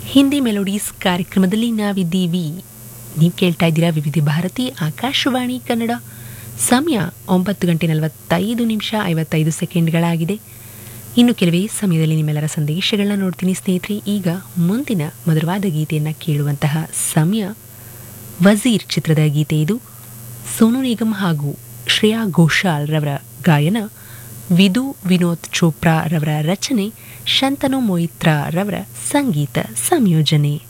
Hindi melodies ಕಾರ್ಯಕ್ರಮದಲ್ಲಿ ನಾವಿದ್ದೀವಿ ನೀವು ಕೇಳ್ತಾ ಇದ್ದೀರಾ ವಿವಿಧ ಭಾರತಿ ಆಕಾಶವಾಣಿ ಕನ್ನಡ ಸಮಯ ಒಂಬತ್ತು ಗಂಟೆ ನಲವತ್ತೈದು ನಿಮಿಷ ಐವತ್ತೈದು ಸೆಕೆಂಡ್ಗಳಾಗಿದೆ ಇನ್ನು ಕೆಲವೇ ಸಮಯದಲ್ಲಿ ನಿಮ್ಮೆಲ್ಲರ ಸಂದೇಶಗಳನ್ನ ನೋಡ್ತೀನಿ ಸ್ನೇಹಿತರೆ ಈಗ ಮುಂದಿನ ಮಧುರವಾದ ಗೀತೆಯನ್ನು ಕೇಳುವಂತಹ ಸಮಯ ವಜೀರ್ ಚಿತ್ರದ ಗೀತೆ ಇದು ಸೋನು ನಿಗಮ್ ಹಾಗೂ ಶ್ರೇಯಾ ಘೋಷಾಲ್ ರವರ ಗಾಯನ ವಿದು ವಿನೋದ್ ಚೋಪ್ರಾ ರವರ ರಚನೆ ಶಂತನು ಮೊಯಿತ್ರಾ ರವರ ಸಂಗೀತ ಸಂಯೋಜನೆ